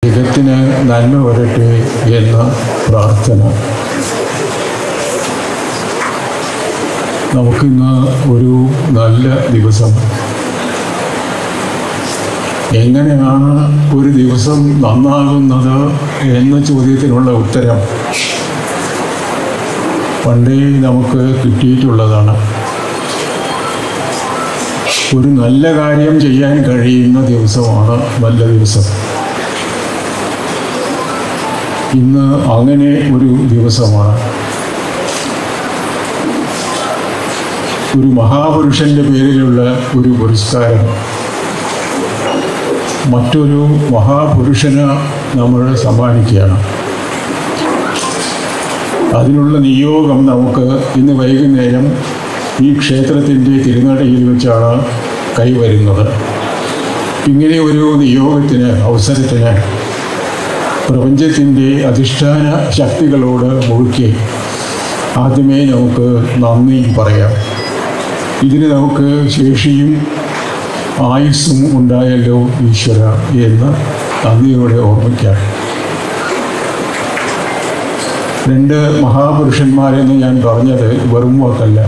ജഗത്തിന് നന്മ വരട്ടെ എന്ന പ്രാർത്ഥന നമുക്കിന്ന് ഒരു നല്ല ദിവസം എങ്ങനെയാണ് ഒരു ദിവസം നന്നാകുന്നത് എന്ന ചോദ്യത്തിനുള്ള ഉത്തരം പണ്ടേ നമുക്ക് കിട്ടിയിട്ടുള്ളതാണ് ഒരു നല്ല കാര്യം ചെയ്യാൻ കഴിയുന്ന ദിവസമാണ് നല്ല ദിവസം ഇന്ന് അങ്ങനെ ഒരു ദിവസമാണ് ഒരു മഹാപുരുഷന്റെ പേരിലുള്ള ഒരു പുരസ്കാരം മറ്റൊരു മഹാപുരുഷന് നമ്മൾ സമ്മാനിക്കുകയാണ് അതിനുള്ള നിയോഗം നമുക്ക് ഇന്ന് വൈകുന്നേരം ഈ ക്ഷേത്രത്തിൻ്റെ തിരുനടയിൽ വെച്ചാണ് കൈവരുന്നത് ഇങ്ങനെ ഒരു നിയോഗത്തിന് അവസരത്തിന് പ്രപഞ്ചത്തിൻ്റെ അധിഷ്ഠാന ശക്തികളോട് മുഴുക്കി ആദ്യമേ നമുക്ക് നന്ദി പറയാം ഇതിന് നമുക്ക് ശേഷിയും ആയുസ്സും ഉണ്ടായല്ലോ ഈശ്വര എന്ന് നന്ദിയോടെ ഓർമ്മിക്കാം രണ്ട് മഹാപുരുഷന്മാരെന്ന് ഞാൻ പറഞ്ഞത് വെറും വാക്കല്ല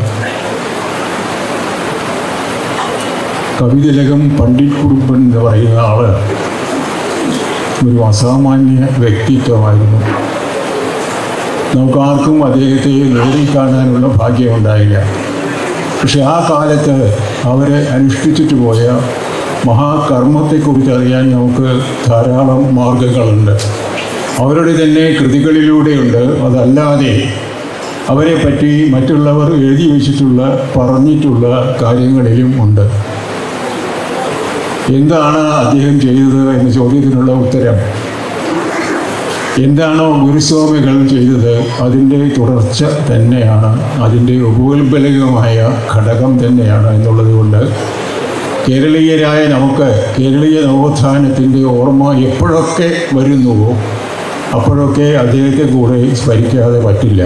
കവിതിലകം പണ്ഡിറ്റ് കുറുപ്പൻ എന്ന് പറയുന്ന ആള് ഒരു അസാമാന്യ വ്യക്തിത്വമായിരുന്നു നമുക്കാർക്കും അദ്ദേഹത്തെ നേരിൽ കാണാനുള്ള ഭാഗ്യമുണ്ടായില്ല പക്ഷെ ആ കാലത്ത് അവരെ അനുഷ്ഠിച്ചിട്ട് പോയ മഹാകർമ്മത്തെക്കുറിച്ച് അറിയാൻ നമുക്ക് ധാരാളം മാർഗങ്ങളുണ്ട് അവരുടെ തന്നെ കൃതികളിലൂടെയുണ്ട് അതല്ലാതെ അവരെ പറ്റി മറ്റുള്ളവർ എഴുതി വെച്ചിട്ടുള്ള പറഞ്ഞിട്ടുള്ള കാര്യങ്ങളിലും ഉണ്ട് എന്താണ് അദ്ദേഹം ചെയ്തത് എന്ന ചോദ്യത്തിനുള്ള ഉത്തരം എന്താണോ ഗുരുസ്വാമികൾ ചെയ്തത് അതിൻ്റെ തുടർച്ച തന്നെയാണ് അതിൻ്റെ ഉപോത്ബലകമായ ഘടകം തന്നെയാണ് എന്നുള്ളത് കൊണ്ട് കേരളീയരായ നമുക്ക് കേരളീയ നവോത്ഥാനത്തിൻ്റെ ഓർമ്മ എപ്പോഴൊക്കെ വരുന്നുവോ അപ്പോഴൊക്കെ അദ്ദേഹത്തെ കൂടെ സ്മരിക്കാതെ പറ്റില്ല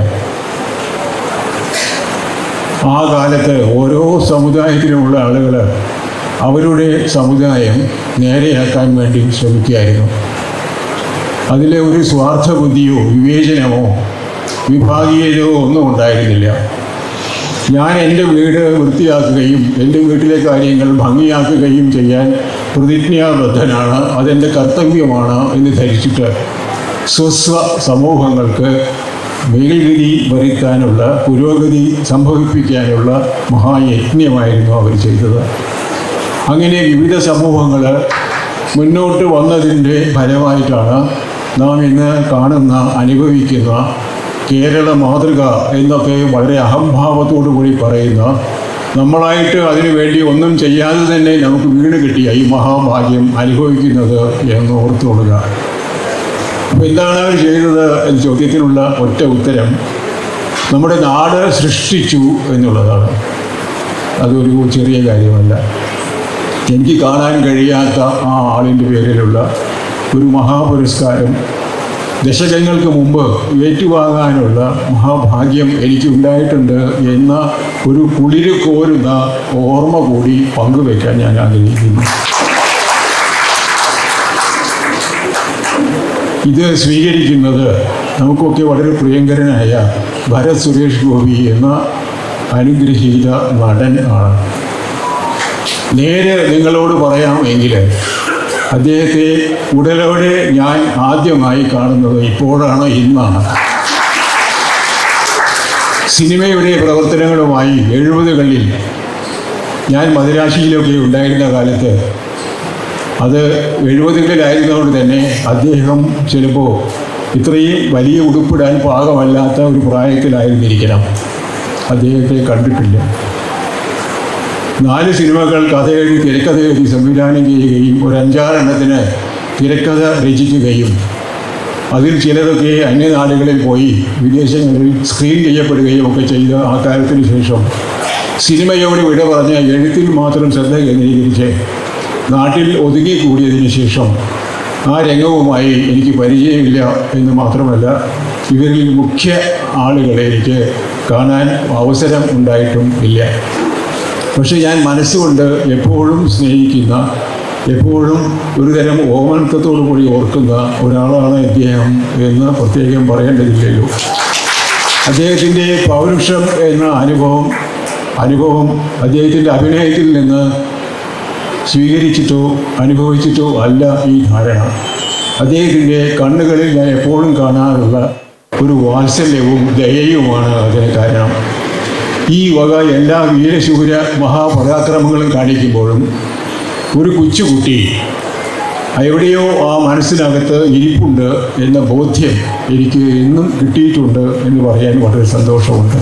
ആ കാലത്ത് ഓരോ സമുദായത്തിലുമുള്ള ആളുകൾ അവരുടെ സമുദായം നേരെയാക്കാൻ വേണ്ടി ശ്രമിക്കുകയായിരുന്നു അതിലെ ഒരു സ്വാർത്ഥ ബുദ്ധിയോ വിവേചനമോ വിഭാഗീയതയോ ഒന്നും ഉണ്ടായിരുന്നില്ല ഞാൻ എൻ്റെ വീട് വൃത്തിയാക്കുകയും എൻ്റെ വീട്ടിലെ കാര്യങ്ങൾ ഭംഗിയാക്കുകയും ചെയ്യാൻ പ്രതിജ്ഞാബദ്ധനാണ് അതെൻ്റെ കർത്തവ്യമാണ് എന്ന് ധരിച്ചിട്ട് സ്വസ്വ സമൂഹങ്ങൾക്ക് മേൽഗതി വരുത്താനുള്ള പുരോഗതി സംഭവിപ്പിക്കാനുള്ള മഹായജ്ഞമായിരുന്നു അവർ ചെയ്തത് അങ്ങനെ വിവിധ സമൂഹങ്ങൾ മുന്നോട്ട് വന്നതിൻ്റെ ഫലമായിട്ടാണ് നാം ഇന്ന് കാണുന്ന അനുഭവിക്കുന്ന കേരള മാതൃക എന്നൊക്കെ വളരെ അഹംഭാവത്തോടു കൂടി പറയുന്ന നമ്മളായിട്ട് അതിനു വേണ്ടി ഒന്നും ചെയ്യാതെ തന്നെ നമുക്ക് വീട് കിട്ടിയ ഈ മഹാഭാഗ്യം അനുഭവിക്കുന്നത് എന്ന് ഓർത്തുകൊള്ളുക അപ്പോൾ എന്താണ് അവർ ചെയ്തത് എന്ന ചോദ്യത്തിനുള്ള ഒറ്റ ഉത്തരം നമ്മുടെ നാട് സൃഷ്ടിച്ചു എന്നുള്ളതാണ് അതൊരു ചെറിയ കാര്യമല്ല എനിക്ക് കാണാൻ കഴിയാത്ത ആ ആളിൻ്റെ പേരിലുള്ള ഒരു മഹാപുരസ്കാരം ദശകങ്ങൾക്ക് മുമ്പ് ഏറ്റുവാങ്ങാനുള്ള മഹാഭാഗ്യം എനിക്ക് ഉണ്ടായിട്ടുണ്ട് എന്ന ഒരു കുളിര് കോരുന്ന ഓർമ്മ കൂടി പങ്കുവയ്ക്കാൻ ഞാൻ ആഗ്രഹിക്കുന്നു ഇത് സ്വീകരിക്കുന്നത് നമുക്കൊക്കെ വളരെ പ്രിയങ്കരനായ ഭരത് സുരേഷ് ഗോപി എന്ന അനുഗ്രഹീത നടൻ ആണ് നേരെ നിങ്ങളോട് പറയാം എങ്കിൽ അദ്ദേഹത്തെ ഉടലോടെ ഞാൻ ആദ്യമായി കാണുന്നത് ഇപ്പോഴാണ് ഇന്നാണ് സിനിമയുടെ പ്രവർത്തനങ്ങളുമായി എഴുപതുകളിൽ ഞാൻ മദിരാശിയിലൊക്കെ ഉണ്ടായിരുന്ന കാലത്ത് അത് എഴുപതുകളിലായിരുന്നതുകൊണ്ട് തന്നെ അദ്ദേഹം ചിലപ്പോൾ ഇത്രയും വലിയ ഉടുപ്പിടാൻ പാകമല്ലാത്ത ഒരു പ്രായത്തിലായിരുന്നിരിക്കണം അദ്ദേഹത്തെ കണ്ടിട്ടില്ല നാല് സിനിമകൾ കഥ എഴുതി തിരക്കഥ എഴുതി സംവിധാനം ചെയ്യുകയും ഒരു അഞ്ചാറെണ്ണത്തിന് തിരക്കഥ രചിക്കുകയും അതിൽ ചിലതൊക്കെ അന്യനാടുകളിൽ പോയി വിദേശങ്ങളിൽ സ്ക്രീൻ ചെയ്യപ്പെടുകയും ഒക്കെ ചെയ്ത ആ കാലത്തിന് ശേഷം സിനിമയോട് വിട പറഞ്ഞ എഴുത്തിൽ മാത്രം ശ്രദ്ധ കേന്ദ്രീകരിച്ച് നാട്ടിൽ ഒതുങ്ങിക്കൂടിയതിന് ശേഷം ആ രംഗവുമായി എനിക്ക് പരിചയമില്ല എന്ന് മാത്രമല്ല ഇവരിൽ മുഖ്യ ആളുകളെ എനിക്ക് കാണാൻ അവസരം ഉണ്ടായിട്ടും ഇല്ല പക്ഷേ ഞാൻ മനസ്സുകൊണ്ട് എപ്പോഴും സ്നേഹിക്കുന്ന എപ്പോഴും ഒരുതരം ഓമനത്വത്തോടു കൂടി ഓർക്കുന്ന ഒരാളാണ് ഇദ്ദേഹം എന്ന് പ്രത്യേകം പറയേണ്ടതില്ലല്ലോ അദ്ദേഹത്തിൻ്റെ പൗരുഷം എന്ന അനുഭവം അനുഭവം അദ്ദേഹത്തിൻ്റെ അഭിനയത്തിൽ നിന്ന് സ്വീകരിച്ചിട്ടോ അനുഭവിച്ചിട്ടോ അല്ല ഈ ധാരണ അദ്ദേഹത്തിൻ്റെ കണ്ണുകളിൽ ഞാൻ എപ്പോഴും കാണാറുള്ള ഒരു വാത്സല്യവും ദയയുമാണ് അതിന് കാരണം ഈ വക എല്ലാ വീരശൂര മഹാപരാക്രമങ്ങളും കാണിക്കുമ്പോഴും ഒരു കൊച്ചുകുട്ടി എവിടെയോ ആ മനസ്സിനകത്ത് ഇരിപ്പുണ്ട് എന്ന ബോധ്യം എനിക്ക് എന്നും കിട്ടിയിട്ടുണ്ട് എന്ന് പറയാൻ വളരെ സന്തോഷമുണ്ട്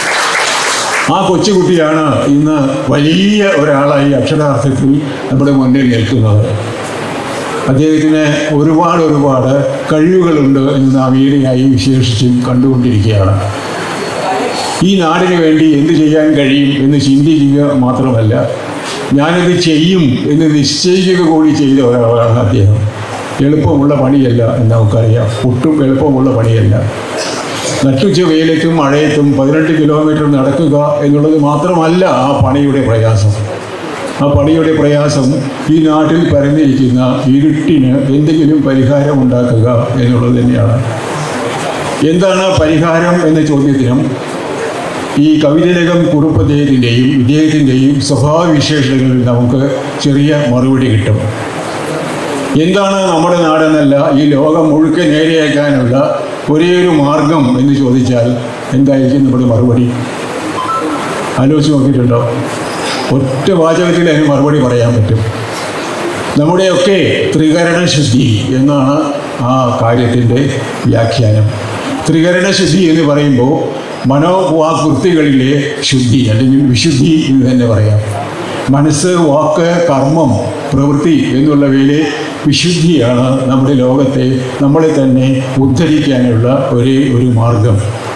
ആ കൊച്ചുകുട്ടിയാണ് ഇന്ന് വലിയ ഒരാളായി അക്ഷരാർത്ഥത്തിൽ നമ്മുടെ മുന്നിൽ നിൽക്കുന്നത് അദ്ദേഹത്തിന് ഒരുപാട് ഒരുപാട് കഴിവുകളുണ്ട് എന്ന് നാം ഈയിടെയായി വിശേഷിച്ചും കണ്ടുകൊണ്ടിരിക്കുകയാണ് ഈ നാടിന് വേണ്ടി എന്ത് ചെയ്യാൻ കഴിയും എന്ന് ചിന്തിക്കുക മാത്രമല്ല ഞാനത് ചെയ്യും എന്ന് നിശ്ചയിക്കുക കൂടി ചെയ്ത ഒരാളാണ് അദ്ദേഹം എളുപ്പമുള്ള പണിയല്ല എന്ന് നമുക്കറിയാം ഒട്ടും എളുപ്പമുള്ള പണിയല്ല നട്ടുച്ച വെയിലത്തും മഴയത്തും പതിനെട്ട് കിലോമീറ്റർ നടക്കുക എന്നുള്ളത് മാത്രമല്ല ആ പണിയുടെ പ്രയാസം ആ പണിയുടെ പ്രയാസം ഈ നാട്ടിൽ പരന്നിരിക്കുന്ന ഇരുട്ടിന് എന്തെങ്കിലും പരിഹാരം ഉണ്ടാക്കുക എന്നുള്ളത് തന്നെയാണ് എന്താണ് പരിഹാരം എന്ന ചോദ്യത്തിനും ഈ കവിതലകം കുറുപ്പ് അദ്ദേഹത്തിൻ്റെയും ഇദ്ദേഹത്തിൻ്റെയും സ്വഭാവവിശേഷതകളിൽ നമുക്ക് ചെറിയ മറുപടി കിട്ടും എന്താണ് നമ്മുടെ നാടെന്നല്ല ഈ ലോകം മുഴുക്കെ നേരെയാക്കാനുള്ള ഒരേ ഒരു മാർഗം എന്ന് ചോദിച്ചാൽ എന്തായിരിക്കും നമ്മുടെ മറുപടി ആലോചിച്ച് നോക്കിയിട്ടുണ്ടോ ഒറ്റ വാചകത്തിൽ അതിന് മറുപടി പറയാൻ പറ്റും നമ്മുടെയൊക്കെ ത്രികരണ ശുദ്ധി എന്നാണ് ആ കാര്യത്തിൻ്റെ വ്യാഖ്യാനം ത്രികരണ ശുദ്ധി എന്ന് പറയുമ്പോൾ മനോവാകൃത്തികളിലെ ശുദ്ധി അല്ലെങ്കിൽ വിശുദ്ധി എന്ന് തന്നെ പറയാം മനസ്സ് വാക്ക് കർമ്മം പ്രവൃത്തി എന്നുള്ളവയിലെ വിശുദ്ധിയാണ് നമ്മുടെ ലോകത്തെ നമ്മളെ തന്നെ ഉദ്ധരിക്കാനുള്ള ഒരേ ഒരു മാർഗം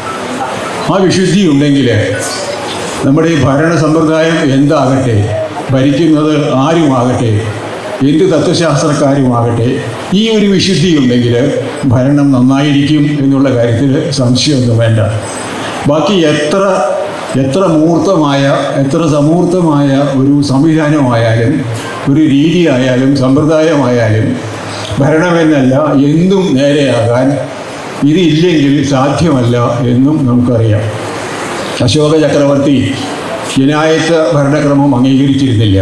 ആ വിശുദ്ധി ഉണ്ടെങ്കിൽ നമ്മുടെ ഭരണ സമ്പ്രദായം എന്താകട്ടെ ഭരിക്കുന്നത് ആരുമാകട്ടെ എന്ത് തത്വശാസ്ത്രക്കാരുമാകട്ടെ ഈ ഒരു വിശുദ്ധി ഉണ്ടെങ്കിൽ ഭരണം നന്നായിരിക്കും എന്നുള്ള കാര്യത്തിൽ സംശയമൊന്നും വേണ്ട ബാക്കി എത്ര എത്ര മൂർത്തമായ എത്ര സമൂർത്തമായ ഒരു സംവിധാനമായാലും ഒരു രീതിയായാലും സമ്പ്രദായമായാലും ഭരണമെന്നല്ല എന്തും നേരെയാകാൻ ഇതില്ലെങ്കിൽ സാധ്യമല്ല എന്നും നമുക്കറിയാം അശോക ചക്രവർത്തി ജനായത്ത ഭരണക്രമം അംഗീകരിച്ചിരുന്നില്ല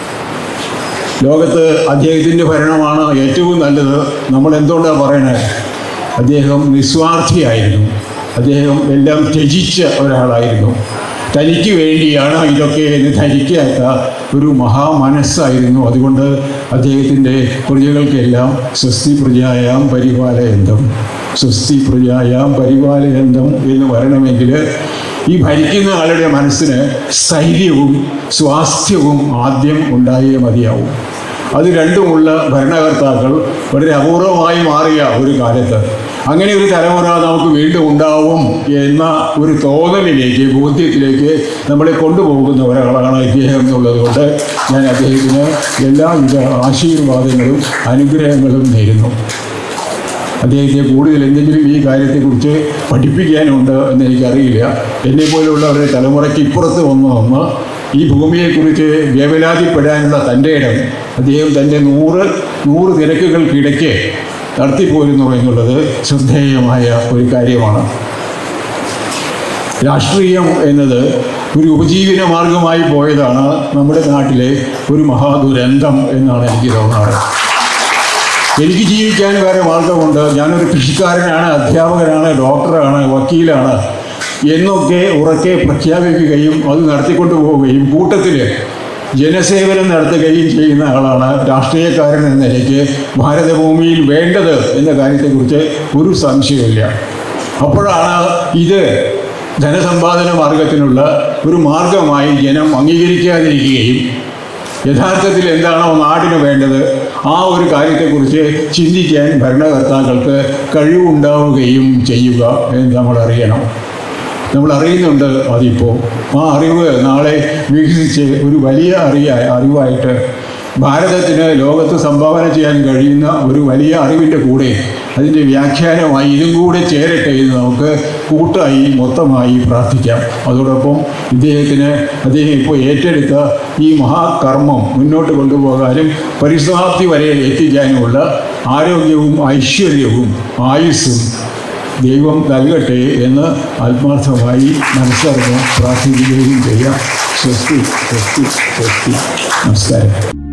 ലോകത്ത് അദ്ദേഹത്തിൻ്റെ ഭരണമാണ് ഏറ്റവും നല്ലത് നമ്മൾ എന്തുകൊണ്ടാണ് പറയണത് അദ്ദേഹം നിസ്വാർത്ഥിയായിരുന്നു അദ്ദേഹം എല്ലാം ത്യജിച്ച ഒരാളായിരുന്നു തനിക്ക് വേണ്ടിയാണ് ഇതൊക്കെ എന്ന് ധരിക്കാത്ത ഒരു മഹാമനസ്സായിരുന്നു അതുകൊണ്ട് അദ്ദേഹത്തിൻ്റെ പ്രജകൾക്കെല്ലാം സ്വസ്തി പ്രജായാം പരിപാലയന്തം സ്വസ്തി പ്രജായാം പരിപാലയന്തം എന്ന് വരണമെങ്കിൽ ഈ ഭരിക്കുന്ന ആളുടെ മനസ്സിന് സ്ഥൈര്യവും സ്വാസ്ഥ്യവും ആദ്യം ഉണ്ടായേ മതിയാവും അത് രണ്ടുമുള്ള ഭരണകർത്താക്കൾ വളരെ അപൂർവമായി മാറിയ ഒരു കാലത്ത് അങ്ങനെ ഒരു തലമുറ നമുക്ക് വീണ്ടും ഉണ്ടാവും എന്ന ഒരു തോന്നലിലേക്ക് ബോധ്യത്തിലേക്ക് നമ്മളെ കൊണ്ടുപോകുന്ന ഒരാളാണ് ഇദ്ദേഹം എന്നുള്ളത് കൊണ്ട് ഞാൻ അദ്ദേഹത്തിന് എല്ലാവിധ ആശീർവാദങ്ങളും അനുഗ്രഹങ്ങളും നേരുന്നു അദ്ദേഹത്തെ കൂടുതൽ എന്തെങ്കിലും ഈ കാര്യത്തെക്കുറിച്ച് പഠിപ്പിക്കാനുണ്ട് എന്ന് എനിക്കറിയില്ല എന്നെ പോലെയുള്ളവരുടെ തലമുറയ്ക്ക് ഇപ്പുറത്ത് വന്നു വന്ന് ഈ ഭൂമിയെക്കുറിച്ച് വേവലാതിപ്പെടാനുള്ള തൻ്റെ ഇടം അദ്ദേഹം തൻ്റെ നൂറ് നൂറ് തിരക്കുകൾക്കിടയ്ക്ക് നടത്തിപ്പോരുന്നു എന്നുള്ളത് ശ്രദ്ധേയമായ ഒരു കാര്യമാണ് രാഷ്ട്രീയം എന്നത് ഒരു ഉപജീവന മാർഗമായി പോയതാണ് നമ്മുടെ നാട്ടിലെ ഒരു മഹാദുരന്തം എന്നാണ് എനിക്ക് തോന്നാറ് എനിക്ക് ജീവിക്കാൻ വേറെ മാർഗമുണ്ട് ഞാനൊരു കൃഷിക്കാരനാണ് അധ്യാപകനാണ് ഡോക്ടറാണ് വക്കീലാണ് എന്നൊക്കെ ഉറക്കെ പ്രഖ്യാപിക്കുകയും അത് നടത്തിക്കൊണ്ടു പോവുകയും കൂട്ടത്തിൽ ജനസേവനം നടത്തുകയും ചെയ്യുന്ന ആളാണ് രാഷ്ട്രീയക്കാരൻ എന്ന നിലയ്ക്ക് ഭാരതഭൂമിയിൽ വേണ്ടത് എന്ന കാര്യത്തെക്കുറിച്ച് ഒരു സംശയമില്ല അപ്പോഴാണ് ഇത് ധനസമ്പാദന മാർഗത്തിനുള്ള ഒരു മാർഗമായി ജനം അംഗീകരിക്കാതിരിക്കുകയും യഥാർത്ഥത്തിൽ എന്താണോ നാടിന് വേണ്ടത് ആ ഒരു കാര്യത്തെക്കുറിച്ച് ചിന്തിക്കാൻ ഭരണകർത്താക്കൾക്ക് കഴിവുണ്ടാവുകയും ചെയ്യുക എന്ന് നമ്മൾ അറിയണം നമ്മൾ അറിയുന്നുണ്ട് അതിപ്പോൾ ആ അറിവ് നാളെ വികസിച്ച് ഒരു വലിയ അറിയ അറിവായിട്ട് ഭാരതത്തിന് ലോകത്ത് സംഭാവന ചെയ്യാൻ കഴിയുന്ന ഒരു വലിയ അറിവിൻ്റെ കൂടെ അതിൻ്റെ വ്യാഖ്യാനമായി ഇതും കൂടെ ചേരട്ടെ എന്ന് നമുക്ക് കൂട്ടായി മൊത്തമായി പ്രാർത്ഥിക്കാം അതോടൊപ്പം ഇദ്ദേഹത്തിന് അദ്ദേഹം ഇപ്പോൾ ഏറ്റെടുത്ത ഈ മഹാകർമ്മം മുന്നോട്ട് കൊണ്ടുപോകാനും പരിസമാപ്തി വരെ എത്തിക്കാനുമുള്ള ആരോഗ്യവും ഐശ്വര്യവും ആയുസ്സും ദൈവം നൽകട്ടെ എന്ന് ആത്മാർത്ഥമായി മനസ്സറിഞ്ഞ് പ്രാർത്ഥിക്കുകയും ചെയ്യാം സ്വസ്തി സ്വസ്തി സ്വസ്തി നമസ്കാരം